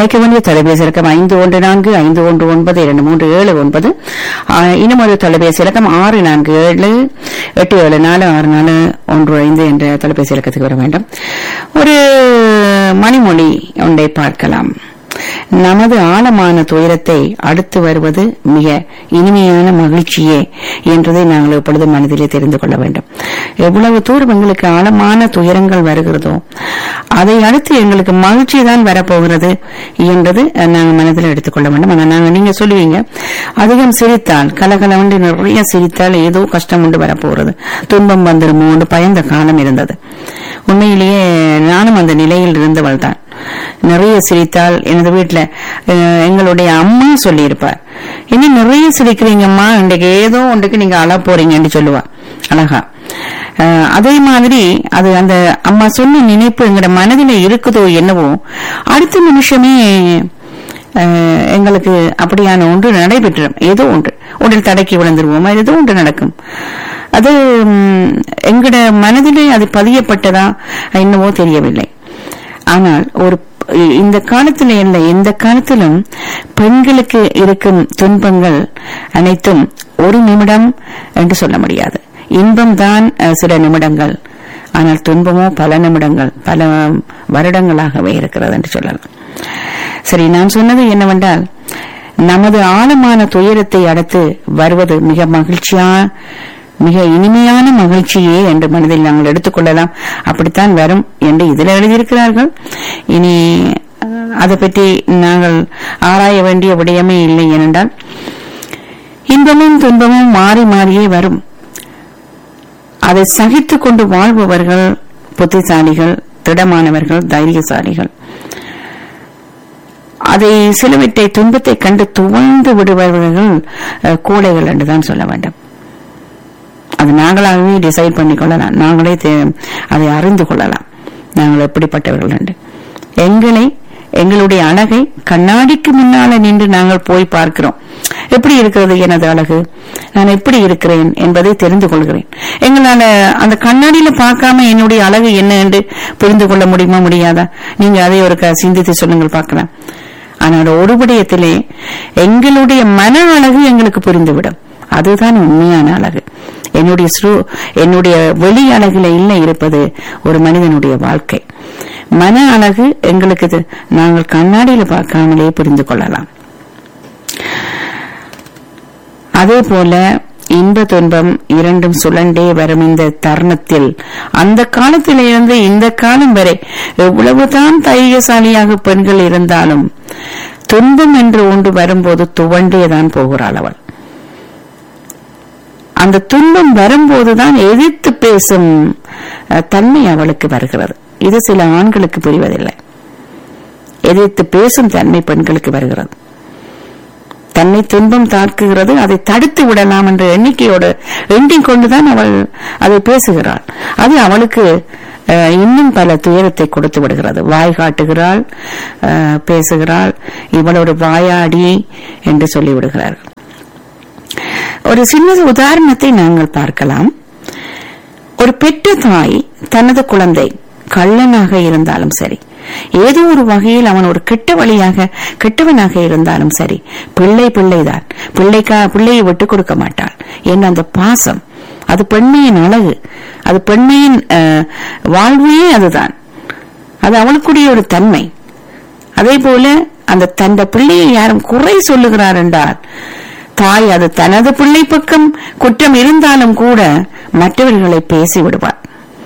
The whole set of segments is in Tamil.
அழைக்க வேண்டிய தொலைபேசி இலக்கம் ஐந்து ஒன்று நான்கு ஐந்து ஒன்று ஒன்பது இரண்டு மூன்று ஏழு ஒன்பது ஆ, இன்னும் ஒரு தொலைபேசி இலக்கம் ஆறு நான்கு ஏழு எட்டு ஏழு நாலு ஆறு நாலு ஒன்று ஐந்து என்ற தொலைபேசி இலக்கத்துக்கு வர வேண்டும் ஒரு மணிமொழி ஒன்றை பார்க்கலாம் நமது ஆழமான துயரத்தை அடுத்து வருவது மிக இனிமையான மகிழ்ச்சியே என்றதை நாங்கள் எப்பொழுது மனதிலே தெரிந்து கொள்ள வேண்டும் எவ்வளவு தூரம் எங்களுக்கு ஆழமான துயரங்கள் வருகிறதோ அதை அடுத்து எங்களுக்கு மகிழ்ச்சி தான் வரப்போகிறது என்றது அஹ், நாங்கள் மனதில் எடுத்துக்கொள்ள வேண்டும் ஆனால் நாங்கள் நீங்க சொல்லுவீங்க அதிகம் சிரித்தால் கலகலவண்டு நிறைய சிரித்தால் ஏதோ கஷ்டம் உண்டு வரப்போகிறது துன்பம் வந்துடுமோ என்று பயந்த காலம் இருந்தது உண்மையிலேயே நானும் அந்த நிலையில் இருந்தவள் தான் நிறைய சிரித்தால் எனது வீட்டுல அஹ், எங்களுடைய அம்மா சொல்லியிருப்பார் இன்னும் நிறைய சிரிக்கிறீங்கம்மா இன்றைக்கு ஏதோ ஒன்றுக்கு நீங்க அழ போறீங்கன்னு சொல்லுவா அழகா அஹ், அதே மாதிரி அது அந்த அம்மா சொன்ன நினைப்பு எங்கட மனதில இருக்குதோ என்னவோ அடுத்த நிமிஷமே அஹ், எங்களுக்கு அப்படியான ஒன்று நடைபெற்றும் ஏதோ ஒன்று உடல் தடக்கி விழுந்துருவோமா ஏதோ ஒன்று நடக்கும் அது ம், எங்கட மனதிலே அது பதியப்பட்டதா என்னவோ தெரியவில்லை ஆனால் ஒரு இந்த காலத்துல இல்லை எந்த காலத்திலும் பெண்களுக்கு இருக்கும் துன்பங்கள் அனைத்தும் ஒரு நிமிடம் என்று சொல்ல முடியாது இன்பம் தான் சில நிமிடங்கள் ஆனால் துன்பமோ பல நிமிடங்கள் பல வருடங்களாகவே இருக்கிறது என்று சொல்லலாம் சரி நான் சொன்னது என்னவென்றால் நமது ஆழமான துயரத்தை அடுத்து வருவது மிக மகிழ்ச்சியா மிக இனிமையான மகிழ்ச்சியே என்று மனதில் நாங்கள் எடுத்துக்கொள்ளலாம் அப்படித்தான் வரும் என்று இதில் எழுதியிருக்கிறார்கள் இனி அஹ், அதை பற்றி நாங்கள் ஆராய வேண்டிய விடயமே இல்லை ஏனென்றால் இன்பமும் துன்பமும் மாறி மாறியே வரும் அதை சகித்துக் கொண்டு வாழ்பவர்கள் புத்திசாலிகள் திடமானவர்கள் தைரியசாலிகள் அதை சிலவற்றை துன்பத்தை கண்டு துவண்டு விடுபவர்கள் அஹ், கோழைகள் என்றுதான் சொல்ல வேண்டும் அது நாங்களாகவே டிசைட் பண்ணி கொள்ளலாம் நாங்களே தே- அதை அறிந்து கொள்ளலாம் நாங்கள் எப்படிப்பட்டவர்கள் என்று எங்களை எங்களுடைய அழகை கண்ணாடிக்கு முன்னால நின்று நாங்கள் போய் பார்க்கிறோம் எப்படி இருக்கிறது எனது அழகு நான் எப்படி இருக்கிறேன் என்பதை தெரிந்து கொள்கிறேன் எங்களால அந்த கண்ணாடியில பார்க்காம என்னுடைய அழகு என்ன என்று புரிந்து கொள்ள முடியுமா முடியாதா நீங்க அதை ஒரு க- சிந்தித்து சொல்லுங்கள் பார்க்கலாம் ஆனால் ஒரு விடயத்திலே எங்களுடைய மன அழகு எங்களுக்கு புரிந்துவிடும் அதுதான் உண்மையான அழகு என்னுடைய ஸ்ரு என்னுடைய வெளி அழகில இல்லை இருப்பது ஒரு மனிதனுடைய வாழ்க்கை மன அழகு எங்களுக்கு இது- நாங்கள் கண்ணாடியில பார்க்காமலே புரிந்து கொள்ளலாம் அதே போல இன்ப துன்பம் இரண்டும் சுழண்டே வரும் இந்த தருணத்தில் அந்த காலத்திலிருந்து இந்த காலம் வரை எவ்வளவுதான் தைரியசாலியாக பெண்கள் இருந்தாலும் துன்பம் என்று ஒன்று வரும்போது துவண்டேதான் போகிறாள் அவள் அந்த துன்பம் வரும்போதுதான் எதிர்த்து பேசும் அஹ், தன்மை அவளுக்கு வருகிறது இது சில ஆண்களுக்கு புரிவதில்லை எதிர்த்து பேசும் தன்மை பெண்களுக்கு வருகிறது தன்னை துன்பம் தாக்குகிறது அதை தடுத்து விடலாம் என்ற எண்ணிக்கையோடு எண்ணிக் கொண்டுதான் அவள் அதை பேசுகிறாள் அது அவளுக்கு அஹ், இன்னும் பல துயரத்தை கொடுத்து விடுகிறது வாய் காட்டுகிறாள் அஹ், பேசுகிறாள் இவளோட வாயாடி என்று சொல்லிவிடுகிறார்கள் ஒரு சின்ன உதாரணத்தை நாங்கள் பார்க்கலாம் ஒரு பெற்ற தாய் தனது குழந்தை கள்ளனாக இருந்தாலும் சரி ஏதோ ஒரு வகையில் அவன் ஒரு கெட்ட வழியாக கெட்டவனாக இருந்தாலும் சரி பிள்ளை பிள்ளைதான் பிள்ளைக்கா பிள்ளையை விட்டு கொடுக்க மாட்டாள் என்ற அந்த பாசம் அது பெண்மையின் அழகு அது பெண்மையின் அஹ், வாழ்வே அதுதான் அது அவளுக்குரிய ஒரு தன்மை அதே போல அந்த தந்த பிள்ளையை யாரும் குறை சொல்லுகிறார் என்றால் தாய் அது தனது பிள்ளை பக்கம் குற்றம் இருந்தாலும் கூட மற்றவர்களை பேசி விடுவார்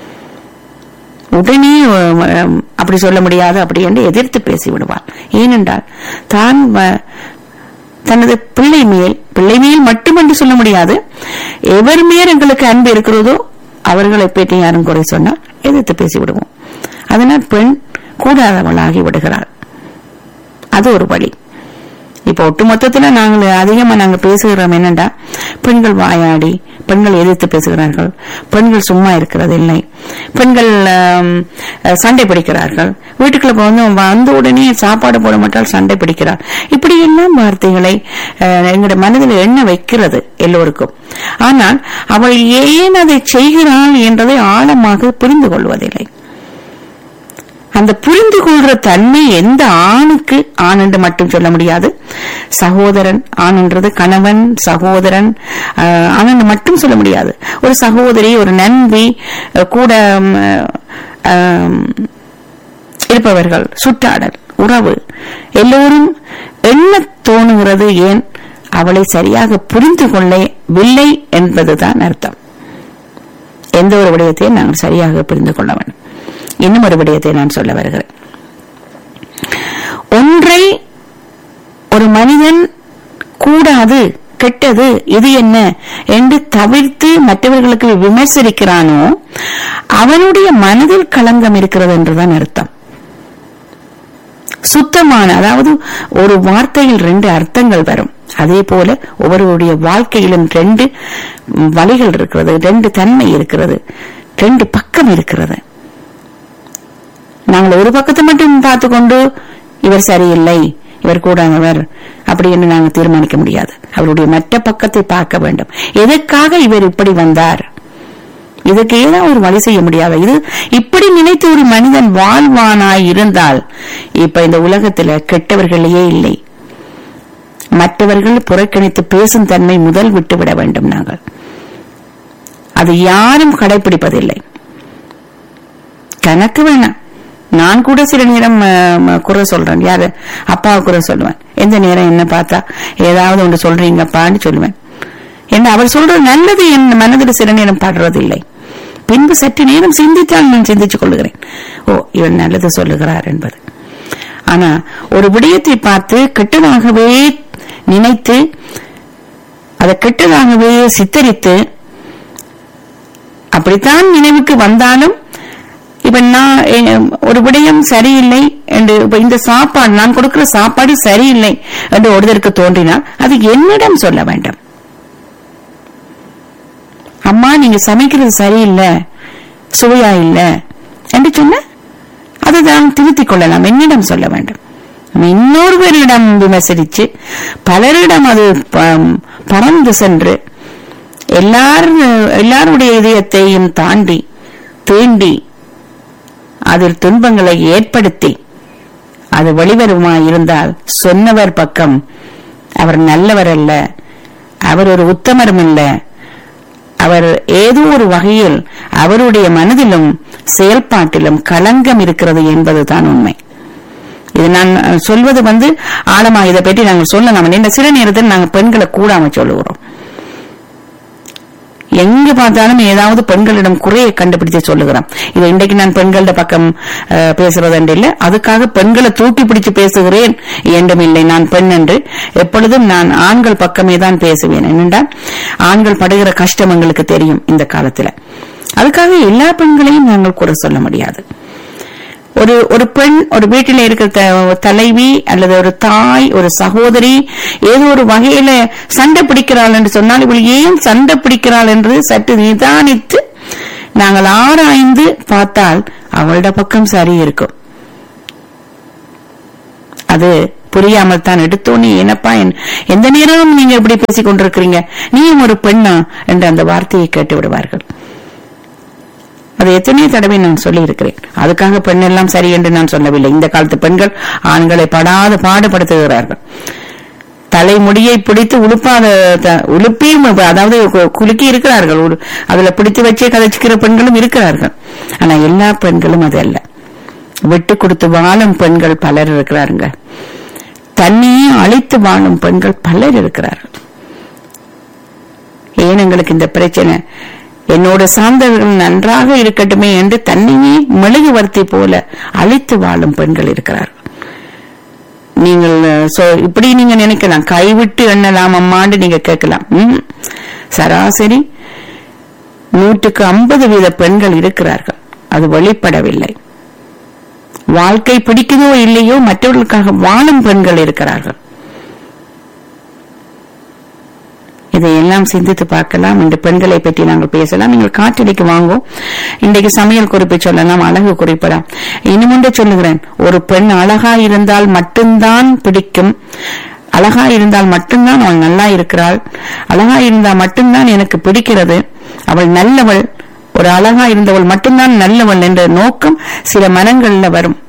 உடனே அஹ், அஹ், அப்படி சொல்ல முடியாது அப்படி என்று எதிர்த்து பேசி விடுவார் ஏனென்றால் தான் வ- தனது பிள்ளை மேல் பிள்ளை மேல் மட்டுமென்று சொல்ல முடியாது எவர் மேல் எங்களுக்கு அன்பு இருக்கிறதோ அவர்களை பற்றி யாரும் குறை சொன்னால் எதிர்த்து பேசி விடுவோம் அதனால் பெண் கூடாதவளாகி விடுகிறாள் அது ஒரு வழி இப்ப ஒட்டுமொத்தத்துல நாங்கள் அதிகமா நாங்க பேசுகிறோம் என்னண்டா பெண்கள் வாயாடி பெண்கள் எதிர்த்து பேசுகிறார்கள் பெண்கள் சும்மா இருக்கிறது இல்லை பெண்கள் ஆம், சண்டை பிடிக்கிறார்கள் வீட்டுக்குள்ள வந்து வந்த உடனே சாப்பாடு போட மாட்டால் சண்டை பிடிக்கிறார் இப்படி எல்லாம் வார்த்தைகளை அஹ், எங்களுடைய மனதில் எண்ண வைக்கிறது எல்லோருக்கும் ஆனால் அவள் ஏன் அதை செய்கிறாள் என்பதை ஆழமாக புரிந்து கொள்வதில்லை அந்த புரிந்து கொள்ற தன்மை எந்த ஆணுக்கு ஆண் என்று மட்டும் சொல்ல முடியாது சகோதரன் ஆண்ன்றது கணவன் சகோதரன் ஆஹ், ஆண் என்று மட்டும் சொல்ல முடியாது ஒரு சகோதரி ஒரு நண்பி அஹ், கூட ம், ஆம், இருப்பவர்கள் சுற்றாடல் உறவு எல்லோரும் என்ன தோணுகிறது ஏன் அவளை சரியாக புரிந்து கொள்ளவில்லை என்பதுதான் அர்த்தம் எந்த ஒரு விடயத்தையும் நாங்கள் சரியாக புரிந்து கொள்ள வேண்டும் இன்னும் ஒரு விடயத்தை நான் சொல்ல வருகிறேன் ஒன்றை ஒரு மனிதன் கூடாது கெட்டது இது என்ன என்று தவிர்த்து மற்றவர்களுக்கு விமர்சிக்கிறானோ அவனுடைய மனதில் களங்கம் இருக்கிறது என்றுதான் அர்த்தம் சுத்தமான அதாவது ஒரு வார்த்தையில் ரெண்டு அர்த்தங்கள் வரும் அதே போல ஒவ்வொருவருடைய வாழ்க்கையிலும் ரெண்டு வழிகள் இருக்கிறது ரெண்டு தன்மை இருக்கிறது ரெண்டு பக்கம் இருக்கிறது நாங்கள் ஒரு பக்கத்தை மட்டும் பார்த்து கொண்டு இவர் சரியில்லை இவர் கூடாதவர் அப்படி என்று நாங்கள் தீர்மானிக்க முடியாது அவருடைய மற்ற பக்கத்தை பார்க்க வேண்டும் எதற்காக இவர் இப்படி வந்தார் இதுக்கு ஏதோ ஒரு வழி செய்ய முடியாது இது இப்படி நினைத்து ஒரு மனிதன் வாழ்வானாய் இருந்தால் இப்ப இந்த உலகத்துல கெட்டவர்களையே இல்லை மற்றவர்கள் புறக்கணித்து பேசும் தன்மை முதல் விட்டுவிட வேண்டும் நாங்கள் அது யாரும் கடைபிடிப்பதில்லை கணக்கு வேணாம் நான் கூட சில நேரம் அஹ், ம- குறை சொல்றேன் யாரு அப்பாவை குறை சொல்லுவேன் எந்த நேரம் என்ன பார்த்தா ஏதாவது ஒன்று சொல்றீங்கப்பான்னு சொல்லுவேன் என்ன அவர் சொல்ற நல்லது என் மனதில் சில நேரம் படுறதில்லை பின்பு சற்று நேரம் சிந்தித்தால் நான் சிந்திச்சு கொள்கிறேன் ஓ இவன் நல்லது சொல்லுகிறார் என்பது ஆனா ஒரு விடயத்தை பார்த்து கெட்டதாகவே நினைத்து அதை கெட்டதாகவே சித்தரித்து அப்படித்தான் நினைவுக்கு வந்தாலும் இப்ப நான் எ- ஒரு விடயம் சரியில்லை என்று இப்ப இந்த சாப்பாடு நான் கொடுக்கிற சாப்பாடு சரியில்லை என்று ஒருத்தருக்கு தோன்றினால் அது என்னிடம் சொல்ல வேண்டும் அம்மா நீங்க சமைக்கிறது சரியில்லை சுவையா இல்ல என்று சொன்ன அதை நான் திருத்திக் கொள்ளலாம் என்னிடம் சொல்ல வேண்டும் நம்ம இன்னொருவரிடம் விமர்சிச்சு பலரிடம் அது ப- பறந்து சென்று எல்லாரும் எல்லாருடைய இதயத்தையும் தாண்டி தீண்டி அதில் துன்பங்களை ஏற்படுத்தி அது வெளிவருமாய் இருந்தால் சொன்னவர் பக்கம் அவர் நல்லவர் அல்ல அவர் ஒரு உத்தமரும் அல்ல அவர் ஏதோ ஒரு வகையில் அவருடைய மனதிலும் செயல்பாட்டிலும் களங்கம் இருக்கிறது என்பதுதான் உண்மை இது நான் அஹ், சொல்வது வந்து ஆழமா இதை பற்றி நாங்கள் சொல்லலாம் இந்த சில நேரத்தில் நாங்கள் பெண்களை கூடாம சொல்லுகிறோம் எங்க பார்த்தாலும் ஏதாவது பெண்களிடம் குறையை கண்டுபிடிச்சு சொல்லுகிறோம் இது இன்றைக்கு நான் பெண்களோட பக்கம் அஹ், பேசுறது என்று இல்லை அதுக்காக பெண்களை தூக்கி பிடிச்சு பேசுகிறேன் என்றும் இல்லை நான் பெண் என்று எப்பொழுதும் நான் ஆண்கள் பக்கமே தான் பேசுவேன் என்னென்றால் ஆண்கள் படுகிற கஷ்டம் எங்களுக்கு தெரியும் இந்த காலத்துல அதுக்காக எல்லா பெண்களையும் நாங்கள் குறை சொல்ல முடியாது ஒரு ஒரு பெண் ஒரு வீட்டில் இருக்கிற த- தலைவி அல்லது ஒரு தாய் ஒரு சகோதரி ஏதோ ஒரு வகையில சண்டை பிடிக்கிறாள் என்று சொன்னால் இவள் ஏன் சண்டை பிடிக்கிறாள் என்று சற்று நிதானித்து நாங்கள் ஆராய்ந்து பார்த்தால் அவளோட பக்கம் சரி இருக்கும் அது புரியாமல் தான் எடுத்தோன்னே என்னப்பா என்- எந்த நேரமும் நீங்க இப்படி பேசிக் கொண்டிருக்கிறீங்க நீயும் ஒரு பெண்ணா என்று அந்த வார்த்தையை கேட்டு விடுவார்கள் அது எத்தனை தடவை நான் சொல்லி இருக்கிறேன் அதுக்காக பெண் எல்லாம் சரி என்று நான் சொல்லவில்லை இந்த காலத்து பெண்கள் ஆண்களை படாத பாடுபடுத்துகிறார்கள் தலைமுடியை பிடித்து உழுப்பாத த- உழுப்பியும் இப்ப அதாவது கு- குலுக்கி இருக்கிறார்கள் ஒரு- அதுல பிடித்து வச்சே கதைச்சுக்கிற பெண்களும் இருக்கிறார்கள் ஆனா எல்லா பெண்களும் அது அல்ல விட்டு கொடுத்து வாழும் பெண்கள் பலர் இருக்கிறாருங்க தன்னையே அழித்து வாழும் பெண்கள் பலர் இருக்கிறார்கள் ஏன் எங்களுக்கு இந்த பிரச்சனை என்னோட சார்ந்தவர்கள் நன்றாக இருக்கட்டுமே என்று தன்னையே மெழுகுவர்த்தி போல அழித்து வாழும் பெண்கள் இருக்கிறார்கள் நீங்கள் அஹ், சொ- இப்படி நீங்க நினைக்கலாம் கைவிட்டு எண்ணலாம் அம்மாண்டு நீங்க கேட்கலாம் ம். சராசரி நூற்றுக்கு ஐம்பது வீத பெண்கள் இருக்கிறார்கள் அது வெளிப்படவில்லை வாழ்க்கை பிடிக்குதோ இல்லையோ மற்றவர்களுக்காக வாழும் பெண்கள் இருக்கிறார்கள் இதையெல்லாம் சிந்தித்து பார்க்கலாம் இந்த பெண்களை பற்றி நாங்கள் பேசலாம் நீங்கள் காற்றடிக்கு வாங்குவோம் இன்றைக்கு சமையல் குறிப்பை சொல்லலாம் அழகு குறிப்பிடலாம் இன்னும் சொல்லுகிறேன் ஒரு பெண் அழகா இருந்தால் மட்டும்தான் பிடிக்கும் அழகா இருந்தால் மட்டும்தான் அவள் நல்லா இருக்கிறாள் அழகா இருந்தால் மட்டும்தான் எனக்கு பிடிக்கிறது அவள் நல்லவள் ஒரு அழகா இருந்தவள் மட்டும்தான் நல்லவள் என்ற நோக்கம் சில மனங்கள்ல வரும்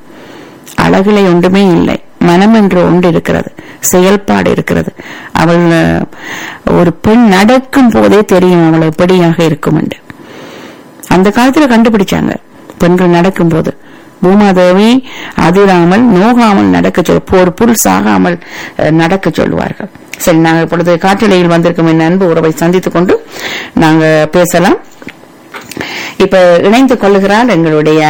அழகிலே ஒன்றுமே இல்லை மனம் என்று ஒன்று இருக்கிறது செயல்பாடு இருக்கிறது அவள் அஹ், ஒரு பெண் நடக்கும் போதே தெரியும் அவள் எப்படியாக இருக்கும் என்று அந்த காலத்துல கண்டுபிடிச்சாங்க பெண்கள் நடக்கும்போது பூமாதேவி அதிராமல் நோகாமல் நடக்க சொல் ஒரு புல் சாகாமல் அஹ், நடக்க சொல்லுவார்கள் சரி நாங்கள் இப்பொழுது காற்றலையில் வந்திருக்கும் என் அன்பு உறவை சந்தித்துக் கொண்டு நாங்க பேசலாம் இப்ப இணைந்து கொள்ளுகிறாள் எங்களுடைய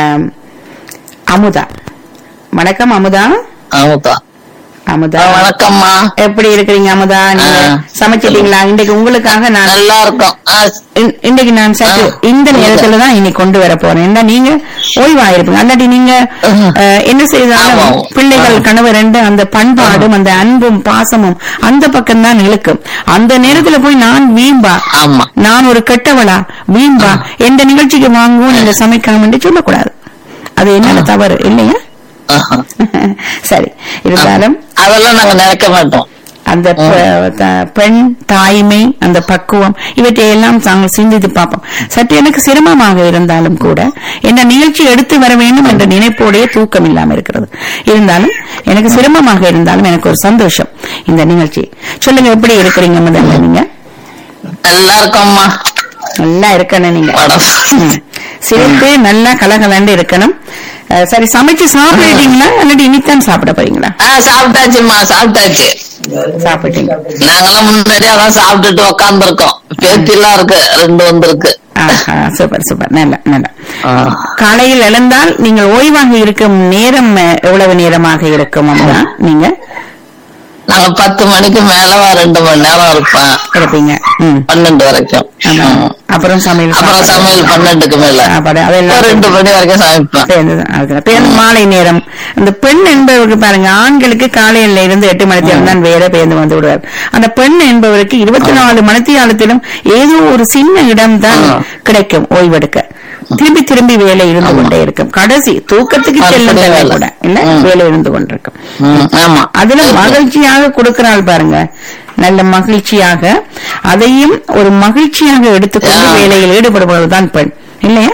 அமுதா வணக்கம் அமுதா ஆமாப்பா அமுதா வணக்கம்மா எப்படி இருக்கிறீங்க அமுதா நீங்க ஆ. சமைச்சிட்டீங்களா இன்றைக்கு உங்களுக்காக நான் நல்லா இருக்கும் ஆ, இன்- இன்றைக்கு நான் சற்று ஆ. இந்த நேரத்துல தான் இனி கொண்டு வர போறேன் ஏன்னா நீங்க ஓய்வாயிருப்பீங்க அல்லாட்டி நீங்க ம். அஹ், என்ன செய்தாலும் ஆமா. பிள்ளைகள் ஆ. கணவர் ரெண்டு அந்த பண்பாடும் அந்த அன்பும் பாசமும் அந்த பக்கம் தான் இழுக்கும் அந்த நேரத்துல போய் நான் வீம்பா ஆமா நான் ஒரு கெட்டவளா வீம்பா எந்த நிகழ்ச்சிக்கு வாங்குவோம் நீங்க சமைக்காம என்று சொல்லக்கூடாது அது என்னோட தவறு இல்லையா ஆஹா. சரி இருந்தாலும் அதெல்லாம் நாங்க நினைக்க மாட்டோம் அந்த பெ- த- பெண் தாய்மை அந்த பக்குவம் இவற்றை எல்லாம் நாங்கள் சிந்தித்து பார்ப்போம் சற்று எனக்கு சிரமமாக இருந்தாலும் கூட இந்த நிகழ்ச்சி எடுத்து வர வேண்டும் என்ற நினைப்போடைய தூக்கம் இல்லாம இருக்கிறது இருந்தாலும் எனக்கு சிரமமாக இருந்தாலும் எனக்கு ஒரு சந்தோஷம் இந்த நிகழ்ச்சி சொல்லுங்க எப்படி இருக்கிறீங்க முதல்ல நீங்க நல்லா இருக்கோம்மா நல்லா இருக்கணும் நீங்க படம் ம். சிரித்து நல்லா கலகலண்டு இருக்கணும் அஹ், சரி சமைச்சு சாப்பிட்டுட்டீங்களா இல்லாட்டி இனித்தான் சாப்பிட போறீங்களா ஆ சாப்பிட்டாச்சும்மா சாப்பிட்டாச்சு சாப்பிட்டீங்க நாங்கெல்லாம் முன்னாடி அதான் சாப்பிட்டுட்டு உக்காந்துருக்கோம் பேத்தி எல்லாம் இருக்கு ரெண்டு வந்திருக்கு ஆஹா, சூப்பர் சூப்பர் நல்ல நல்ல ஆ. காலையில் எழுந்தால் நீங்கள் ஓய்வாக இருக்கும் நேரம் அஹ், எவ்வளவு நேரமாக இருக்கும் அம்மா நீங்க நாங்க பத்து மணிக்கு மேல ரெண்டு மணி நேரம் இருப்பேன் இருப்பீங்க ம் பன்னெண்டு வரைக்கும் ஆமா. ம். அப்புறம் சமையல் அப்புறம் சாப்பாடு. சமையல் பன்னெண்டுக்கு மேல சாப்பாடு அதெல்லாம் ஒரு ரெண்டு மணி வரைக்கும் சமைப்பேன் சேர்ந்து அதுல பேருந்து மாலை நேரம் இந்த பெண் என்பவருக்கு பாருங்க ஆண்களுக்கு காலையில இருந்து எட்டு மணி நேரம் தான் வேற பேருந்து வந்து விடுவார் அந்த பெண் என்பவருக்கு இருபத்தி நாலு மணித்தியாலத்திலும் ஏதோ ஒரு சின்ன இடம் தான் ஆ. கிடைக்கும் ஓய்வெடுக்க திரும்பி திரும்பி வேலை இருந்து கொண்டே இருக்கும் கடைசி தூக்கத்துக்கு அது செல்லும் பெரிய வேலை வேலை. கூட இல்ல ம். வேலை இருந்து கொண்டிருக்கும் ம், ஆமா அதுல மகிழ்ச்சியாக கொடுக்கிறாள் பாருங்க நல்ல மகிழ்ச்சியாக அதையும் ஒரு மகிழ்ச்சியாக எடுத்துக்கொண்டு ஆ. வேலையில் ஈடுபடுவதுதான் பெண் இல்லையா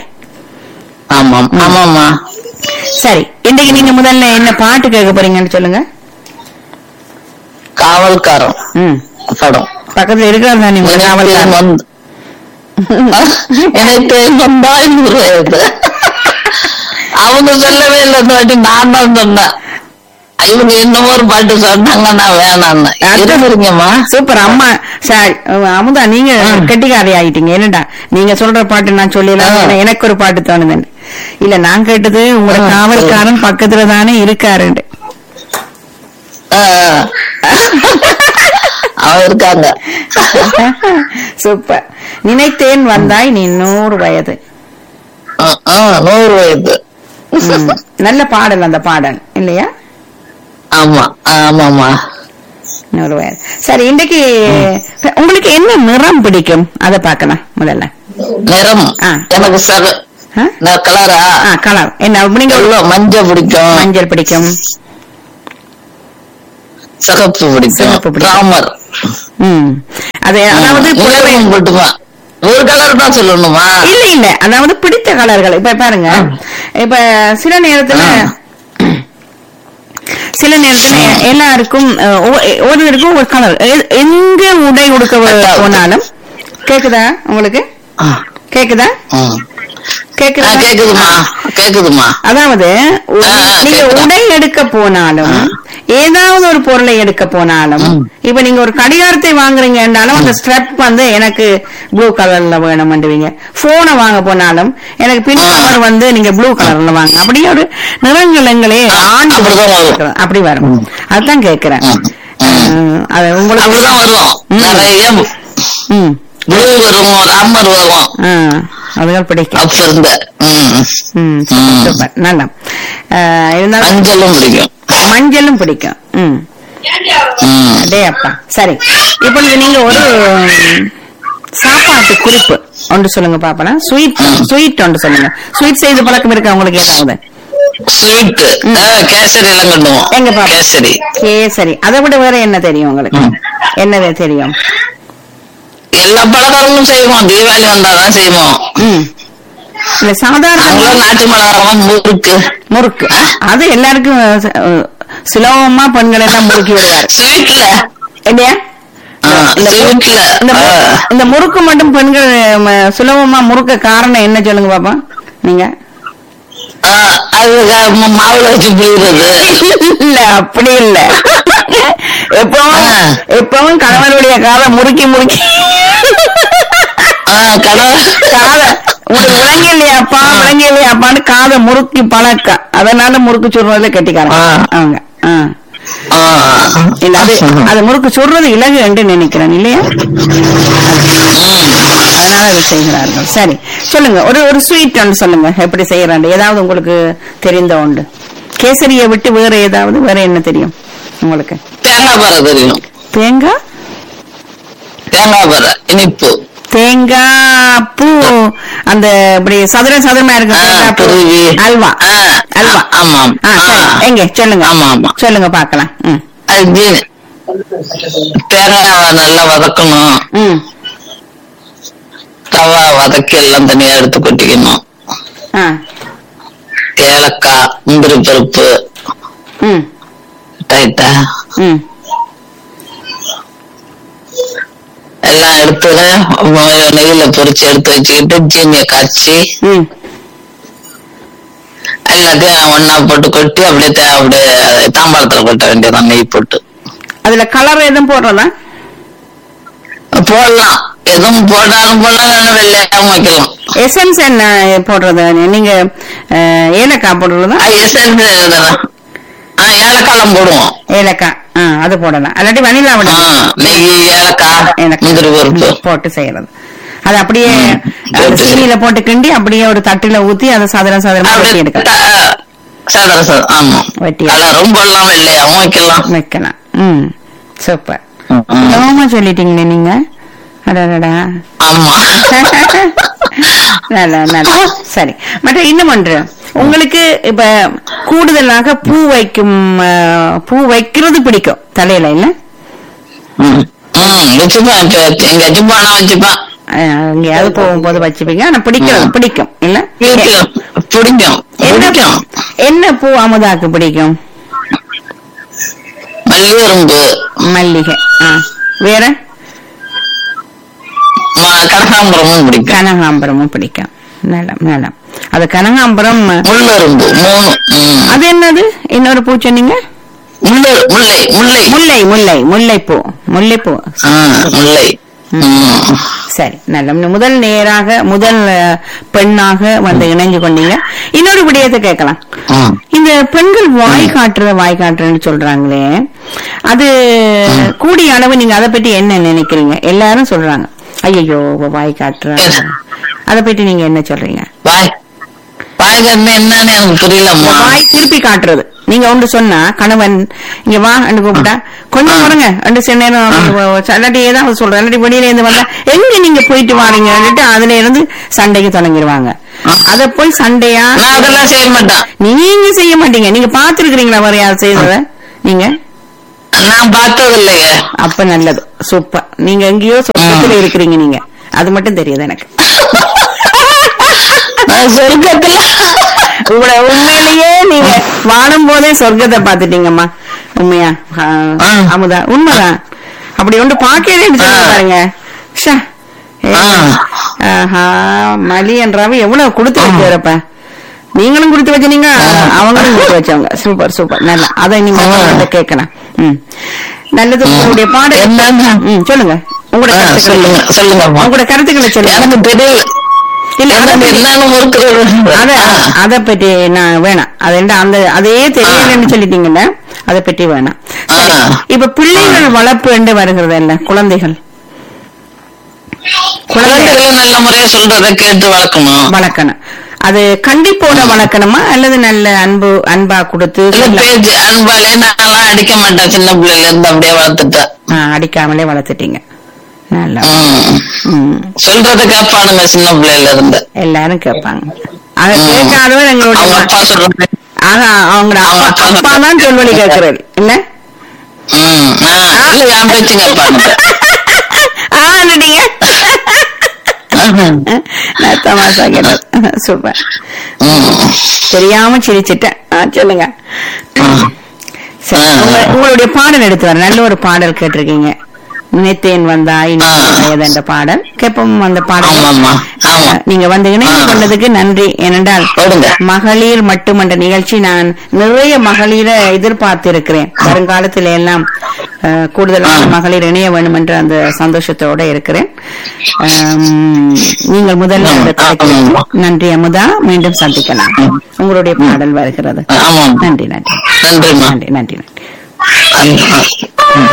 ஆமாம் ஆமாம்மா சரி இன்னைக்கு நீங்க முதல்ல என்ன பாட்டு கேட்க போறீங்கன்னு சொல்லுங்க காவல்காரன் ம் படம் பக்கத்துல இருக்கிறது தான் நீங்க நினைத்தேன் காவல்காரன் வந்து நினைத்தேன் வந்தாய் முறையது அவங்க சொல்லவே இல்லை இந்த வாட்டி நான் தான் சொன்னேன் இவங்க இன்னும் ஒரு பாட்டு சொன்னாங்க நான் வேணான்னு இருந்துருங்கம்மா சூப்பர் அம்மா சார் அமுதா நீங்க கெட்டிக்காரி ஆயிட்டீங்க என்னடா நீங்க சொல்ற பாட்டு நான் சொல்லலாம் ஆ. ஏன்னா எனக்கு ஒரு பாட்டு தோணுதுன்னு இல்ல நான் கேட்டது உங்களோட ஆ, காவல்காரன் பக்கத்துல தானே இருக்காருன்னு ஆ. அவன் இருக்காங்க சூப்பர் நினைத்தேன் வந்தாய் நீ நூறு வயது ஆ, ஆ, நூறு வயது ம். நல்ல பாடல் அந்த பாடல் இல்லையா ஆமா ஆமாமா நூறு வயது சரி இன்றைக்கு உங்களுக்கு என்ன நிறம் பிடிக்கும் அதை பார்க்கலாம் முதல்ல நிறம் ஆ. எனக்கு சக ஆ? ந- கலரா ஆ கலர் என்ன நீங்க எவ்வளவு மஞ்சள் பிடிக்கும் மஞ்சள் பிடிக்கும் சிகப்பு பிடிக்கும் சிகப்பு பிடிக்கும். ராமர் ம் அது அதாவது புடவை நிறம் பிடிக்குமா ஒரு கலர் தான் சொல்லணுமா இல்ல இல்ல அதாவது பிடித்த கலர்கள் இப்ப பாருங்க இப்ப சில நேரத்துல சில நேரத்துல எல்லாருக்கும் அஹ், ஒவ்வொ- ஒவ்வொருவருக்கும் ஒரு கலர் எங்க உடை உடுக்க போனாலும் கேக்குதா உங்களுக்கு ஆ, கேக்குதா ம். ஆ, கேக்குதா கேக்குதுமா கேக்குதுமா அதாவது ஒரு- ஆ, ஆ, நீங்க கேக்குதா? உடை எடுக்க போனாலும் ஏதாவது ஒரு பொருளை எடுக்க போனாலும் இப்ப நீங்க ஒரு கடிகாரத்தை வாங்குறீங்கன்னாலும் அந்த ஸ்ட்ரெப் வந்து எனக்கு ப்ளூ கலர்ல வேணும்ன்றீங்க போனை வாங்க போனாலும் எனக்கு பின் ஆ. கவர் வந்து நீங்க ப்ளூ கலர்ல வாங்க அப்படியே ஒரு நிறங்களங்களே ஆ, ஆண்டு அப்படிதான் வரும். இருக்கிறது. அப்படி வரும் அதுதான் கேக்குறேன் ம், ம். அஹ், அது உங்களுக்கு அப்படிதான் வரும் ம். நிறைய ம் ப்ளூ வரும் ராமர் வரும் ஆ, அதுகள் பிடிக்கும் அப்ப இருந்த ம். ம் சூப்பர், ம். சூப்பர் நல்லா அஹ், இருந்தாலும் மஞ்சளும் பிடிக்கும் மஞ்சளும் பிடிக்கும் ம் ம். அடே அப்பா சரி இப்பொழுது நீங்க ஒரு ம், சாப்பாட்டு குறிப்பு ஒன்று சொல்லுங்க பாப்பலாம் ஸ்வீட் ஸ்வீட் ஒன்று சொல்லுங்க ஸ்வீட் செய்து பழக்கம் இருக்கா உங்களுக்கு ஏதாவது ஸ்வீட் கேசரி எல்லாம் கண்டுவோம் எங்க பாப்பா கேசரி கேசரி அதை விட வேற என்ன தெரியும் உங்களுக்கு ம். என்னது தெரியும் எல்லா பலகாரமும் செய்வோம் தீபாவளி வந்தாதான் செய்வோம் ம் இல்ல சாதாரண நாங்களும் நாட்டு மிளகாவும் முறுக்கு முறுக்கு அது எல்லாருக்கும் அஹ், சுலபமா பெண்கள் எல்லாம் முறுக்கி விடுவாரு ஸ்வீட்ல இல்லையா இந்த மு- ஸ்வீட்ல இந்த மு- இந்த முறுக்கு மட்டும் பெண்கள் ம, சுலபமா முறுக்க காரணம் என்ன சொல்லுங்க பாப்பா நீங்க அது க- மாவுல வச்சு புளியுறது இல்ல அப்படி இல்ல எப்பவும் ஆ. எப்பவும் கணவனுடைய காலை முறுக்கி முறுக்கி கணவர் காதை உங்களுக்கு விளங்கி இல்லையாப்பா விளங்கி இல்லையாப்பான்னு காதை முறுக்கி பழக்க அதனால முறுக்கு சுடுறதுல கெட்டிக்காரன் ஆ. அவங்க ஆ. ஆ. இல்ல அது அது முறுக்கு சுடுறது இலகு என்று நினைக்கிறேன் இல்லையா அதனால அதை செய்கிறார்கள் சரி சொல்லுங்க ஒரு ஒரு ஸ்வீட் ஒன்று சொல்லுங்க எப்படி செய்யறாண்டு ஏதாவது உங்களுக்கு தெரிந்த உண்டு கேசரியை விட்டு வேற ஏதாவது வேற என்ன தெரியும் உங்களுக்கு தேங்காய் பறை தெரியும் தேங்காய் தேங்காய் பறை இனிப்பு தேங்காய் பூ அந்த இப்படி சதுர சதுரமா இருக்கு ஆ, தேங்காய் பூ. துருவி. அல்வா ஆ, அல்வா ஆமா ஆ, சரி. ஆ. எங்க சொல்லுங்க ஆமா ஆமா சொல்லுங்க பாக்கலாம் ம் அது ஜீனி. தேங்காய் நல்லா வதக்கணும் ம் ரவா வதக்கி எல்லாம் தனியா எடுத்து கொட்டிக்கணும் ஆ ஏலக்காய் முந்திரி பருப்பு ம் டைட்டா ம் எல்லாம் எடுத்து மொ- நெய்யில பொரிச்சு எடுத்து வச்சுக்கிட்டு ஜீனிய காய்ச்சி ம் எல்லாத்தையும் ஒண்ணா போட்டு கொட்டி அப்படியே தே- அப்படியே தாம்பாளத்துல கொட்ட வேண்டியதான் நெய் போட்டு அதுல கலர் எதுவும் போடுறதா போடலாம் எதுவும் போட்டாலும் போடலாம் இல்லைன்னா வெள்ளையாவும் வைக்கலாம் எசன்ஸ் என்ன போடுறது நீங்க அஹ், ஏலக்காய் போடுறதா ஆ, எசன்ஸ் இதெல்லாம். ஆ, ஏலக்காய்லாம் போடுவோம் ஏலக்காய் ஆ அது போடலாம் அல்லாட்டி வனிலா ஆ, விட நெய் ஏலக்காய் முந்திரி பருப்பு போட்டு செய்யறது அது அப்படியே ம். அந்த போட்டு சீனியில போட்டு கிண்டி அப்படியே ஒரு தட்டுல ஊத்தி அதை சாதாரண சாதாரணமா வெட்டி அப்படியே எடுக்கலாம் த- சாதாரண சாதம் ஆமா வெட்டி கலரும் போடலாம் வெள்ளையாவும் வைக்கலாம் வைக்கலாம் ம் சூப்பர் ம், ம். சுலபமா சொல்லிட்டீங்களே நீங்க அடடடா ஆமா நல்லா நல்லா சரி மற்ற இன்னும் ஒன்று உங்களுக்கு இப்ப கூடுதலாக பூ வைக்கும் அஹ், பூ வைக்கிறது பிடிக்கும் தலையில இல்ல ம், ம், வச்சுப்பேன் இப்ப எங்கேயாச்சும் போனா வச்சுப்பேன் அஹ், எங்கேயாவது போகும்போது வச்சுப்பீங்க ஆனா பிடிக்கிறது ம். பிடிக்கும் இல்ல வீட்டுல பிடிக்கும் என்ன பிடிக்கும் என்ன பூ அமுதாக்கு பிடிக்கும் மல்லிகரும்பு மல்லிகை ஆ. வேற ம- கனகாம்பரமும் பிடிக்கும் கனகாம்பரமும் பிடிக்கும் நலம் நலம் அது கனகாம்பரம் முள்ளரும்பு மூணு ம். அது என்னது இன்னொரு பூ சொன்னீங்க முள்ளு முல்லை முல்லை முல்லை முல்லை முல்லைப்பூ முல்லைப்பூ ஆ, முல்லை ம். சரி நல்ல முதல் நேராக முதல் அஹ், பெண்ணாக வந்து இணைஞ்சு கொண்டீங்க இன்னொரு விடயத்தை கேட்கலாம் ம். இந்த பெண்கள் வாய் காட்டுறத வாய் காட்டுறேன்னு சொல்றாங்களே அது கூடிய அளவு நீங்க அதை பத்தி என்ன நினைக்கிறீங்க எல்லாரும் சொல்றாங்க ஐயோ வாய் காட்டுறாங்க அதை பத்தி நீங்க என்ன சொல்றீங்க வாய் வாய் கண்ணு என்னன்னு எனக்கு புரியலம்மா வாய் திருப்பி காட்டுறது நீங்க ஒன்று சொன்னா கணவன் இங்க வா என்று கூப்பிட்டா கொஞ்சம் வரங்க ரெண்டு சில நேரம் இல்லாட்டி ஏதாவது சொல்றேன் இல்லாட்டி வெளியில இருந்து வந்தா எங்க நீங்க போயிட்டு வாரீங்கன்னுட்டு அதுல இருந்து சண்டைக்கு தொடங்கிடுவாங்க அத போய் சண்டையா நான் அதெல்லாம் செய்ய மாட்டேன் நீங்க செய்ய மாட்டீங்க நீங்க பாத்துருக்கீங்களா வேற யாரும் செய்தத நீங்க நான் பார்த்தது இல்லையே அப்ப நல்லது சூப்பர் நீங்க எங்கேயோ சொர்க்கத்துல இருக்கிறீங்க நீங்க அது மட்டும் தெரியுது எனக்கு நான் சொர்க்கத்துல உங்களோட உண்மையிலேயே நீங்க வாழும் போதே சொர்க்கத்தை பாத்துட்டீங்கம்மா உண்மையா ஆ, ஆ. அமுதா உண்மைதான் அப்படி ஒன்று பாக்கவே ஆ. பாருங்க ஷா. ஏ, ஆ. ஆஹா மலி என்றாவ எவ்வளவு கொடுத்து வச்சுறப்ப நீங்களும் கொடுத்து வச்சீங்க அவங்களும் கொடுத்து வச்சவங்க சூப்பர் சூப்பர் நல்லா அதை நீங்க ஆ. அவங்கள்ட்ட கேட்கலாம் ம். நல்லது உங்களுடைய பாடல் என்னன்னா? ம், சொல்லுங்க உங்களோட ஆ, கருத்துக்களை சொல்லுங்க சொல்லுங்கம்மா உங்களோட கருத்துக்களை சொல்லுங்க எனக்கு தெரியல இல்ல அதை என்னன்னு பத்தி- என்னன்னு முறுக்குறது அத அத பத்தி நான் வேணாம் அது என்ன அந்த அதே தெரியலன்னு சொல்லிட்டீங்கல்ல அதை பற்றி வேணாம் சரி, ஆ. இப்ப பிள்ளைகள் வளர்ப்பு என்று வருகிறது இல்ல குழந்தைகள் குழந்தை குழந்தைகளை நல்ல முறையா சொல்றத கேட்டு வளர்க்கணும் வளர்க்கணும் அது கண்டிப்போட வளர்க்கணுமா அல்லது நல்ல அன்பு அன்பா கொடுத்து இல்ல சொல்ல- பேச்சு அன்பாலே நான்லாம் அடிக்க மாட்டேன் சின்ன பிள்ளைல இருந்து அப்படியே வளர்த்துட்டேன் ஆ, அடிக்காமலே வளர்த்துட்டீங்க நல்லா ம். ம். சொல்றத கேட்பானுங்க சின்ன பிள்ளைல இருந்து எல்லாரும் கேட்பாங்க அதை ம். கேட்காதவன் எங்களுடைய அவங்க அப்பா சொல்றது ஆனா அவங்க அவங்க அப்பா அப்பா அப்பா தான் சொல்வழி கேட்கிறாரு இல்ல ம். ஆ, இல்ல என் பேச்சு கேட்பானுங்க ஆண்டுட்டீங்க தமாஷா கேட்டது சூப்பர் ம். தெரியாம சிரிச்சிட்டேன் ஆ, சொல்லுங்க சரி, உங்க- உங்களுடைய பாடல் எடுத்து வர நல்ல ஒரு பாடல் கேட்டிருக்கீங்க நினைத்தேன் வந்தாய் நீ வயது என்ற பாடல் கேட்போம் அந்த பாடல் ஆமாம்மா ஆமா நீங்க வந்து இணைந்து ஆ. கொண்டதுக்கு நன்றி ஏனென்றால் போடுங்க. மகளிர் மட்டுமன்ற நிகழ்ச்சி நான் நிறைய மகளிரை எதிர்பார்த்திருக்கிறேன் வருங்காலத்தில் எல்லாம் அஹ், கூடுதலான ஆ. மகளிர் இணைய வேண்டும் என்ற அந்த சந்தோஷத்தோட இருக்கிறேன் ஆம், நீங்கள் முதல்ல ஆ, அந்த தலைப்பு- ஆமாம்மா. நன்றி அமுதா மீண்டும் சந்திக்கலாம் ம். உங்களுடைய பாடல் வருகிறது ஆமாம் நன்றி நன்றி நன்றிம்மா நன்றி நன்றி நன்றி ம்.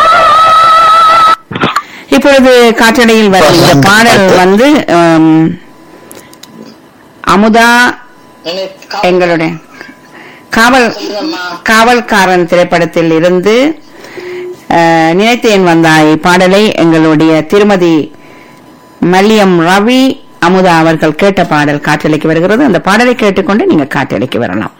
இப்பொழுது காற்றடையில் வரும் இந்த பாடல் வந்து ஆம், அமுதா எங்களுடைய காவல் காவல்காரன் திரைப்படத்தில் இருந்து அஹ், நினைத்தேன் வந்தாய் பாடலை எங்களுடைய திருமதி மல்லியம் ரவி அமுதா அவர்கள் கேட்ட பாடல் காற்றலைக்கு வருகிறது அந்த பாடலை கேட்டுக்கொண்டு நீங்க காற்றலைக்கு வரலாம்